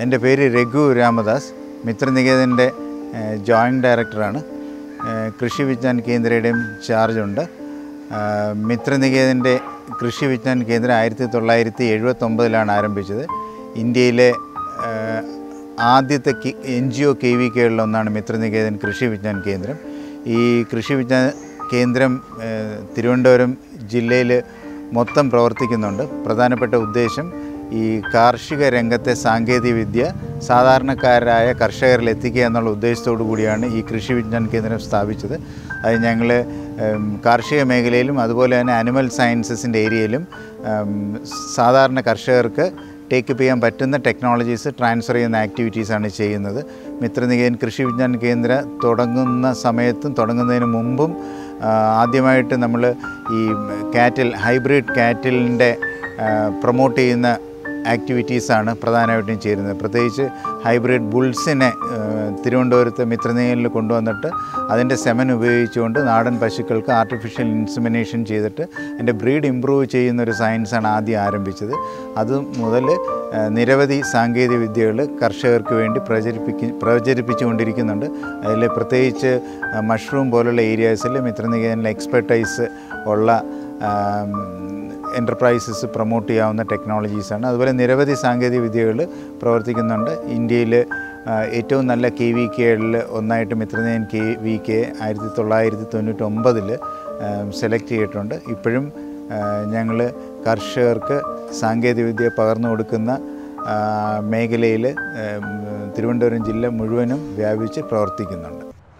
എൻ്റെ പേര് രഘു രാമദാസ് മിത്രനികേതൻ്റെ ജോയിൻറ്റ് ഡയറക്ടറാണ് ഏഹ് കൃഷി വിജ്ഞാൻ കേന്ദ്രയുടെയും ചാർജുണ്ട് ഏഹ് മിത്രനികേതൻ്റെ കൃഷി വിജ്ഞാൻ കേന്ദ്രം ആയിരത്തി തൊള്ളായിരത്തി എഴുപത്തൊമ്പതിലാണ് ആരംഭിച്ചത് ഇന്ത്യയിലെ ഏഹ് ആദ്യത്തെ N G O K V കെകളിലൊന്നാണ് മിത്രനികേതൻ കൃഷി വിജ്ഞാൻ കേന്ദ്രം ഈ കൃഷി വിജ്ഞാന കേന്ദ്രം ഏഹ് തിരുവനന്തപുരം ജില്ലയിൽ മൊത്തം പ്രവർത്തിക്കുന്നുണ്ട് പ്രധാനപ്പെട്ട ഉദ്ദേശം ഈ കാർഷിക രംഗത്തെ സാങ്കേതികവിദ്യ സാധാരണക്കാരായ കർഷകരിൽ എത്തിക്കുക എന്നുള്ള ഉദ്ദേശത്തോടു കൂടിയാണ് ഈ കൃഷി വിജ്ഞാൻ കേന്ദ്രം സ്ഥാപിച്ചത് അത് ഞങ്ങൾ കാർഷിക മേഖലയിലും അതുപോലെ തന്നെ അനിമൽ സയൻസസിൻ്റെ ഏരിയയിലും ഉം, സാധാരണ കർഷകർക്ക് ടേക്കപ്പ് ചെയ്യാൻ പറ്റുന്ന ടെക്നോളജീസ് ട്രാൻസ്ഫർ ചെയ്യുന്ന ആക്ടിവിറ്റീസാണ് ചെയ്യുന്നത് മിത്രനികേതൻ കൃഷി വിജ്ഞാൻ കേന്ദ്ര തുടങ്ങുന്ന സമയത്തും തുടങ്ങുന്നതിന് മുമ്പും ആ, ആദ്യമായിട്ട് നമ്മൾ ഈ കാറ്റിൽ ഹൈബ്രിഡ് കാറ്റിലിൻ്റെ പ്രൊമോട്ട് ചെയ്യുന്ന ആക്ടിവിറ്റീസാണ് പ്രധാനമായിട്ടും ചേരുന്നത് പ്രത്യേകിച്ച് ഹൈബ്രിഡ് ബുൾസിനെ ആ, തിരുവനന്തപുരത്ത് മിത്രനികേതനിൽ കൊണ്ടുവന്നിട്ട് അതിൻ്റെ സെമൻ ഉപയോഗിച്ചുകൊണ്ട് നാടൻ പശുക്കൾക്ക് ആർട്ടിഫിഷ്യൽ ഇൻസിമിനേഷൻ ചെയ്തിട്ട് അതിൻ്റെ ബ്രീഡ് ഇമ്പ്രൂവ് ചെയ്യുന്ന ഒരു സയൻസാണ് ആദ്യം ആരംഭിച്ചത് അത് മുതൽ ആ, നിരവധി സാങ്കേതിക വിദ്യകൾ കർഷകർക്ക് വേണ്ടി പ്രചരിപ്പിക്ക പ്രചരിപ്പിച്ചുകൊണ്ടിരിക്കുന്നുണ്ട് അതിൽ പ്രത്യേകിച്ച് മഷ്റൂം പോലുള്ള ഏരിയാസിൽ മിത്രനികേതനിൽ എക്സ്പെർട്ടൈസ് ഉള്ള എൻ്റർപ്രൈസസ് പ്രൊമോട്ട് ചെയ്യാവുന്ന ടെക്നോളജീസാണ് അതുപോലെ നിരവധി സാങ്കേതിക വിദ്യകൾ പ്രവർത്തിക്കുന്നുണ്ട് ഇന്ത്യയിൽ ഏറ്റവും നല്ല കെ വി കെകളിൽ ഒന്നായിട്ട് മിത്രനയൻ കെ വി കെ ആയിരത്തി തൊള്ളായിരത്തി തൊണ്ണൂറ്റൊമ്പതിൽ സെലക്ട് ചെയ്തിട്ടുണ്ട് ഇപ്പോഴും ഞങ്ങൾ കർഷകർക്ക് സാങ്കേതികവിദ്യ പകർന്നു കൊടുക്കുന്ന മേഖലയിൽ തിരുവനന്തപുരം ജില്ല മുഴുവനും വ്യാപിച്ച് പ്രവർത്തിക്കുന്നുണ്ട്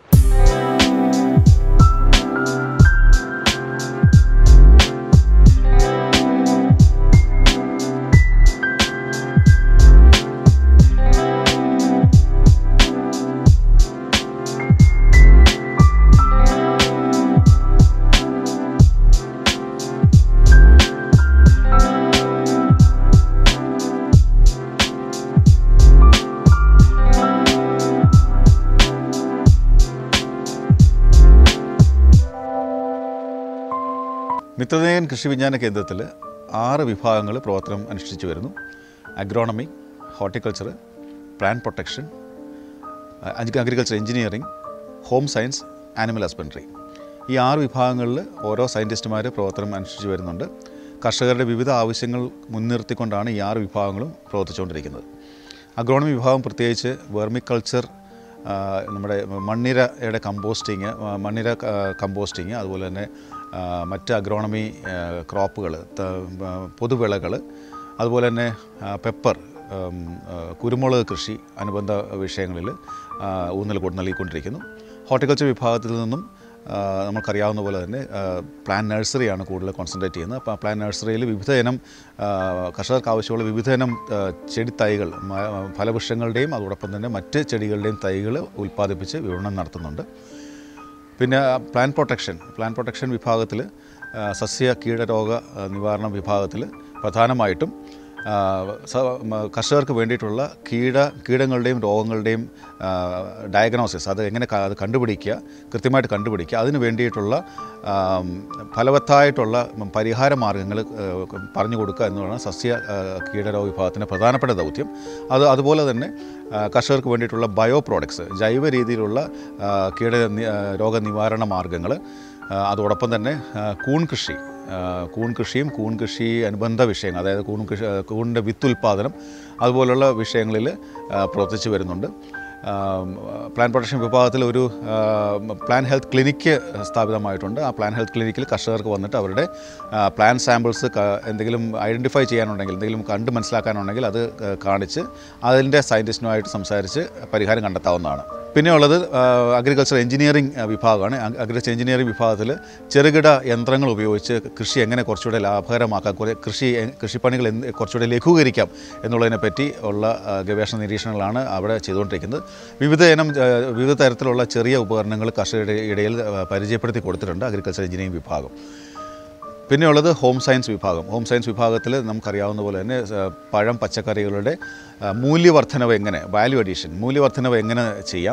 മിത്രനേയൻ കൃഷി വിജ്ഞാന കേന്ദ്രത്തിൽ ആറ് വിഭാഗങ്ങൾ പ്രവർത്തനം അനുഷ്ഠിച്ചു വരുന്നു agronomy horticulture plant protection agriculture engineering home science animal husbandry ഈ ആറ് വിഭാഗങ്ങളിൽ ഓരോ സയൻറ്റിസ്റ്റുമാർ പ്രവർത്തനം അനുഷ്ഠിച്ചു വരുന്നുണ്ട് കർഷകരുടെ വിവിധ ആവശ്യങ്ങൾ മുൻനിർത്തിക്കൊണ്ടാണ് ഈ ആറ് വിഭാഗങ്ങളും പ്രവർത്തിച്ചുകൊണ്ടിരിക്കുന്നത് അഗ്രോണമി വിഭാഗം പ്രത്യേകിച്ച് വെർമിക്കൾച്ചർ ആ, നമ്മുടെ മണ്ണിരയുടെ കമ്പോസ്റ്റിങ് ആ, മണ്ണിര ആ, കമ്പോസ്റ്റിങ് അതുപോലെ തന്നെ ആ, മറ്റ് അഗ്രോണമി ക്രോപ്പുകൾ പൊതുവിളകൾ അതുപോലെ തന്നെ ആ, പെപ്പർ ഉം, ആ, കുരുമുളക് കൃഷി അനുബന്ധ വിഷയങ്ങളിൽ ആ, ഊന്നൽ കൊണ്ട് നൽകിക്കൊണ്ടിരിക്കുന്നു ഹോർട്ടിക്കൾച്ചർ വിഭാഗത്തിൽ നിന്നും ആ, നമുക്കറിയാവുന്ന പോലെ തന്നെ ആ, പ്ലാൻ നഴ്സറിയാണ് കൂടുതൽ കോൺസെൻട്രേറ്റ് ചെയ്യുന്നത് അപ്പോൾ ആ പ്ലാൻ നഴ്സറിയിൽ വിവിധ ഇനം ആ, കർഷകർക്ക് ആവശ്യമുള്ള വിവിധ ഇനം ആ, ചെടിത്തൈകൾ മ- ഫലവൃക്ഷങ്ങളുടെയും അതോടൊപ്പം തന്നെ മറ്റ് ചെടികളുടെയും തൈകൾ ഉൽപ്പാദിപ്പിച്ച് വിപണനം നടത്തുന്നുണ്ട് പിന്നെ പ്ലാൻ പ്രൊട്ടക്ഷൻ പ്ലാൻ പ്രൊട്ടക്ഷൻ വിഭാഗത്തിൽ സസ്യ കീടരോഗ ആ, നിവാരണ വിഭാഗത്തിൽ പ്രധാനമായിട്ടും ആ, സ- മ- കർഷകർക്ക് വേണ്ടിയിട്ടുള്ള കീട കീടങ്ങളുടെയും രോഗങ്ങളുടെയും ഡയഗ്നോസിസ് അത് എങ്ങനെ ക- അത് കണ്ടുപിടിക്കുക കൃത്യമായിട്ട് കണ്ടുപിടിക്കുക അതിന് വേണ്ടിയിട്ടുള്ള ആം, ഫലവത്തായിട്ടുള്ള പരിഹാര മാർഗ്ഗങ്ങൾ പറഞ്ഞു കൊടുക്കുക എന്നുള്ളതാണ് സസ്യ ആ, കീടരോഗ വിഭാഗത്തിൻ്റെ പ്രധാനപ്പെട്ട ദൗത്യം അത് അതുപോലെ തന്നെ ആ, കർഷകർക്ക് വേണ്ടിയിട്ടുള്ള ബയോ പ്രോഡക്ട്സ് ജൈവ രീതിയിലുള്ള ആ, കീട നി- ആ, രോഗനിവാരണ മാർഗ്ഗങ്ങൾ അതോടൊപ്പം തന്നെ ആ, കൂൺ കൃഷി ആ, കൂൺ കൃഷിയും കൂൺ കൃഷി അനുബന്ധ വിഷയങ്ങൾ അതായത് കൂൺ കൃഷി ആ, കൂണിൻ്റെ വിത്തുൽപാദനം അതുപോലുള്ള വിഷയങ്ങളിൽ ആ, പ്രവർത്തിച്ചു വരുന്നുണ്ട് ആം, പ്ലാൻ പ്രൊട്ടക്ഷൻ വിഭാഗത്തിൽ ഒരു ആ, പ്ലാൻ ഹെൽത്ത് ക്ലിനിക്ക് സ്ഥാപിതമായിട്ടുണ്ട് ആ പ്ലാൻ ഹെൽത്ത് ക്ലിനിക്കിൽ കർഷകർക്ക് വന്നിട്ട് അവരുടെ ആ, പ്ലാൻ സാമ്പിൾസ് ക- എന്തെങ്കിലും ഐഡൻറ്റിഫൈ ചെയ്യാനുണ്ടെങ്കിൽ എന്തെങ്കിലും കണ്ട് മനസ്സിലാക്കാനുണ്ടെങ്കിൽ അത് ക- കാണിച്ച് അതിൻ്റെ സയൻറ്റിസ്റ്റുമായിട്ട് സംസാരിച്ച് പരിഹാരം കണ്ടെത്താവുന്നതാണ് പിന്നെ ഉള്ളത് അഗ്രികൾച്ചർ എഞ്ചിനീയറിംഗ് വിഭാഗമാണ് അഗ്രികൾച്ചർ എഞ്ചിനീയറിംഗ് വിഭാഗത്തിൽ ചെറുകിട യന്ത്രങ്ങൾ ഉപയോഗിച്ച് കൃഷി എങ്ങനെ കുറച്ചുകൂടെ ലാഭകരമാക്കാം കുറേ കൃഷി എ- കൃഷിപ്പണികൾ എന്ത് കുറച്ചുകൂടെ ലഘൂകരിക്കാം എന്നുള്ളതിനെ പറ്റി ഉള്ള ആ, ഗവേഷണ നിരീക്ഷണങ്ങളാണ് അവിടെ ചെയ്തുകൊണ്ടിരിക്കുന്നത് വിവിധ ഇനം ആ, വിവിധ തരത്തിലുള്ള ചെറിയ ഉപകരണങ്ങൾ കർഷകരുടെ ഇടയിൽ ആ, പരിചയപ്പെടുത്തി കൊടുത്തിട്ടുണ്ട് അഗ്രികൾച്ചർ എഞ്ചിനീയറിംഗ് വിഭാഗം പിന്നെയുള്ളത് ഹോം സയൻസ് വിഭാഗം ഹോം സയൻസ് വിഭാഗത്തിൽ നമുക്കറിയാവുന്ന പോലെ തന്നെ ആ, പഴം പച്ചക്കറികളുടെ ആ, മൂല്യവർദ്ധനവ് എങ്ങനെ വാല്യൂ അഡീഷൻ മൂല്യവർദ്ധനവ് എങ്ങനെ ചെയ്യാം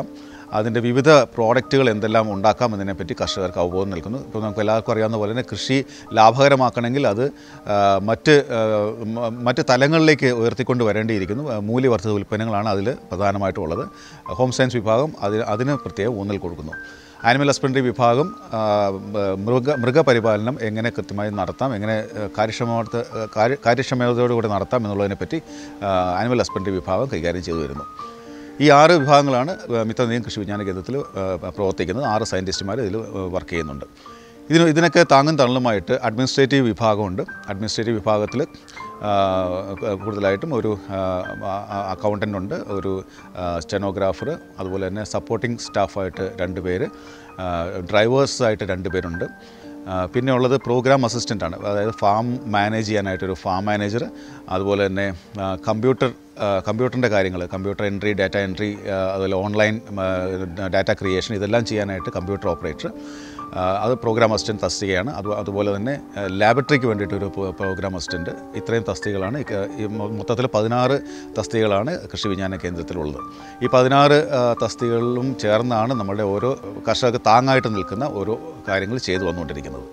അതിൻ്റെ വിവിധ പ്രോഡക്റ്റുകൾ എന്തെല്ലാം ഉണ്ടാക്കാം എന്നതിനെപ്പറ്റി കർഷകർക്ക് അവബോധം നൽകുന്നു ഇപ്പോൾ നമുക്ക് എല്ലാവർക്കും അറിയാവുന്ന പോലെ തന്നെ കൃഷി ലാഭകരമാക്കണമെങ്കിൽ അത് ആ, മറ്റ് ആ, മ- മറ്റ് തലങ്ങളിലേക്ക് ഉയർത്തിക്കൊണ്ട് വരേണ്ടിയിരിക്കുന്നു ആ, മൂല്യവർദ്ധിത ഉൽപ്പന്നങ്ങളാണ് അതിൽ പ്രധാനമായിട്ടും ഉള്ളത് ഹോം സയൻസ് വിഭാഗം അതിന് അതിന് പ്രത്യേകം ഊന്നൽ കൊടുക്കുന്നു ആനിമൽ ഹസ്ബൻഡറി വിഭാഗം ആ, മ- മൃഗ മൃഗപരിപാലനം എങ്ങനെ കൃത്യമായി നടത്താം എങ്ങനെ ആ, കാര്യക്ഷമത കാര്യ കാര്യക്ഷമതയോടുകൂടി നടത്താം എന്നുള്ളതിനെപ്പറ്റി ആ, ആനിമൽ ഹസ്ബൻഡറി വിഭാഗം കൈകാര്യം ചെയ്തു വരുന്നു ഈ ആറ് വിഭാഗങ്ങളാണ് മിത്രനീയം കൃഷി വിജ്ഞാന കേന്ദ്രത്തിൽ ആ, പ്രവർത്തിക്കുന്നത് ആറ് സയൻറ്റിസ്റ്റുമാർ ഇതിൽ വർക്ക് ചെയ്യുന്നുണ്ട് ഇതിന് ഇതിനൊക്കെ താങ്ങും തള്ളുമായിട്ട് അഡ്മിനിസ്ട്രേറ്റീവ് വിഭാഗമുണ്ട് അഡ്മിനിസ്ട്രേറ്റീവ് വിഭാഗത്തിൽ കൂടുതലായിട്ടും ഒരു അക്കൗണ്ടൻ്റ് ഉണ്ട് ഒരു സ്റ്റെനോഗ്രാഫർ അതുപോലെ തന്നെ സപ്പോർട്ടിംഗ് സ്റ്റാഫായിട്ട് രണ്ട് പേര് ഡ്രൈവേഴ്സായിട്ട് രണ്ട് പേരുണ്ട് ആ, പിന്നെ ഉള്ളത് പ്രോഗ്രാം അസിസ്റ്റൻ്റ് ആണ് അതായത് ഫാം മാനേജ് ചെയ്യാനായിട്ടൊരു ഫാം മാനേജർ അതുപോലെ തന്നെ ആ, കമ്പ്യൂട്ടർ ആ, കമ്പ്യൂട്ടറിൻ്റെ കാര്യങ്ങൾ കമ്പ്യൂട്ടർ എൻട്രി ഡാറ്റ എൻട്രി ആ, അതുപോലെ ഓൺലൈൻ ആ, ഡാറ്റ ക്രിയേഷൻ ഇതെല്ലാം ചെയ്യാനായിട്ട് കമ്പ്യൂട്ടർ ഓപ്പറേറ്റർ ആ, അത് പ്രോഗ്രാം അസിസ്റ്റൻറ്റ് തസ്തികയാണ് അത് അതുപോലെ തന്നെ ആ, ലാബറട്ടറിക്ക് വേണ്ടിയിട്ടൊരു പ്രോ- പ്രോഗ്രാം അസിസ്റ്റൻറ്റ് ഇത്രയും തസ്തികകളാണ് ഈ ക- ഈ മൊ- മൊത്തത്തിൽ പതിനാറ് തസ്തികകളാണ് കൃഷി വിജ്ഞാന കേന്ദ്രത്തിലുള്ളത് ഈ പതിനാറ് ആ, തസ്തികകളിലും ചേർന്നാണ് നമ്മുടെ ഓരോ കർഷകർക്ക് താങ്ങായിട്ട് നിൽക്കുന്ന ഓരോ കാര്യങ്ങൾ ചെയ്തു വന്നുകൊണ്ടിരിക്കുന്നത്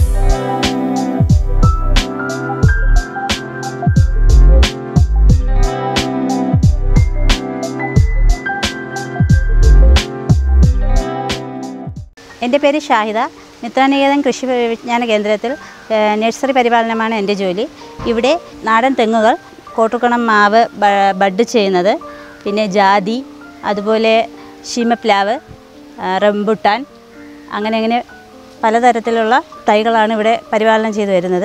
എൻ്റെ പേര് ഷാഹിദ മിത്രനികേതൻ കൃഷി വിജ്ഞാന കേന്ദ്രത്തിൽ ഏഹ്, നഴ്സറി പരിപാലനമാണ് എൻ്റെ ജോലി ഇവിടെ നാടൻ തെങ്ങുകൾ കോട്ടുക്കണം മാവ് ബ- ബഡ് ചെയ്യുന്നത് പിന്നെ ജാതി അതുപോലെ ശീമപ്ലാവ് ആ, റംബുട്ടാൻ അങ്ങനെ അങ്ങനെ പലതരത്തിലുള്ള തൈകളാണ് ഇവിടെ പരിപാലനം ചെയ്തു വരുന്നത്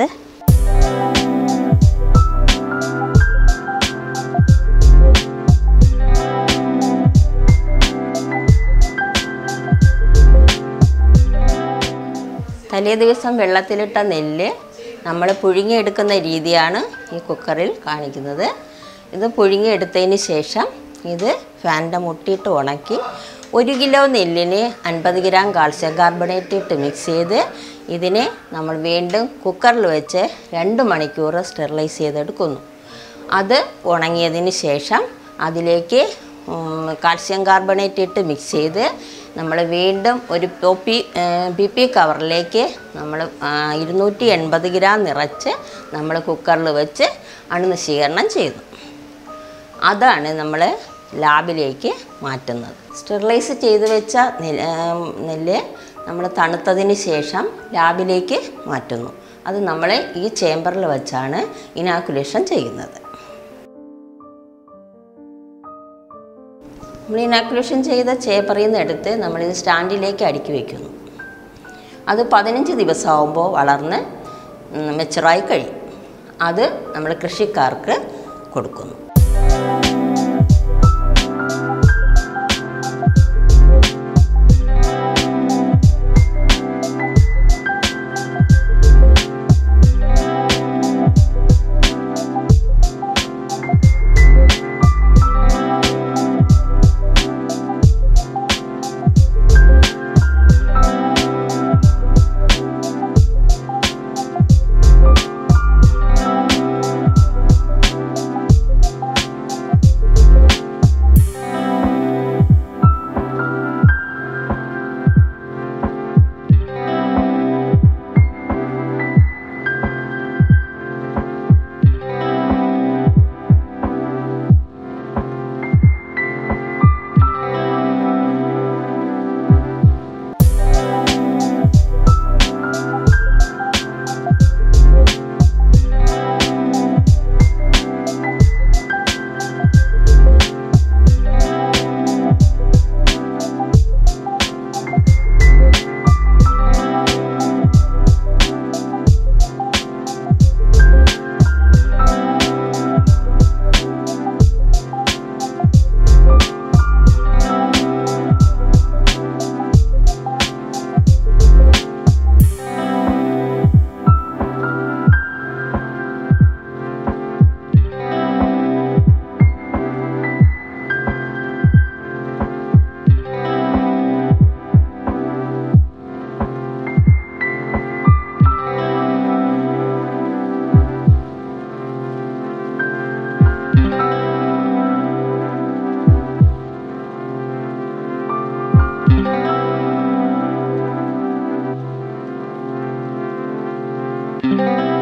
തലേ ദിവസം വെള്ളത്തിലിട്ട നെല്ല് നമ്മൾ പുഴുങ്ങിയെടുക്കുന്ന രീതിയാണ് ഈ കുക്കറിൽ കാണിക്കുന്നത് ഇത് പുഴുങ്ങിയെടുത്തതിന് ശേഷം ഇത് ഫാനിൻ്റെ മുട്ടിയിട്ട് ഉണക്കി ഒരു കിലോ നെല്ലിന് അൻപത് ഗ്രാം കാൽസ്യം കാർബണേറ്റ് ഇട്ട് മിക്സ് ചെയ്ത് ഇതിനെ നമ്മൾ വീണ്ടും കുക്കറിൽ വെച്ച് രണ്ട് മണിക്കൂർ സ്റ്റെറിലൈസ് ചെയ്തെടുക്കുന്നു അത് ഉണങ്ങിയതിന് ശേഷം അതിലേക്ക് ഉം, കാൽസ്യം കാർബണേറ്റ് ഇട്ട് മിക്സ് ചെയ്ത് നമ്മൾ വീണ്ടും ഒരു പി ബി പി കവറിലേക്ക് നമ്മൾ ഇരുന്നൂറ്റി എൺപത് ഗ്രാം നിറച്ച് നമ്മൾ കുക്കറിൽ വെച്ച് അണുനശീകരണം ചെയ്യുന്നു അതാണ് നമ്മൾ ലാബിലേക്ക് മാറ്റുന്നത് സ്റ്റെറിലൈസ് ചെയ്ത് വെച്ച നെല്ല് ആം, നെല്ല് നമ്മൾ തണുത്തതിന് ശേഷം ലാബിലേക്ക് മാറ്റുന്നു അത് നമ്മൾ ഈ ചേമ്പറിൽ വെച്ചാണ് ഇനാക്കുലേഷൻ ചെയ്യുന്നത് നമ്മൾ ഇനാക്കുലേഷൻ ചെയ്ത ചേപ്പറിൽ നിന്ന് എടുത്ത് നമ്മളിത് സ്റ്റാൻഡിലേക്ക് അടുക്കി വയ്ക്കുന്നു അത് പതിനഞ്ച് ദിവസമാകുമ്പോൾ വളർന്ന് മെച്ചുറായി കഴിയും അത് നമ്മൾ കൃഷിക്കാർക്ക് കൊടുക്കുന്നു ആ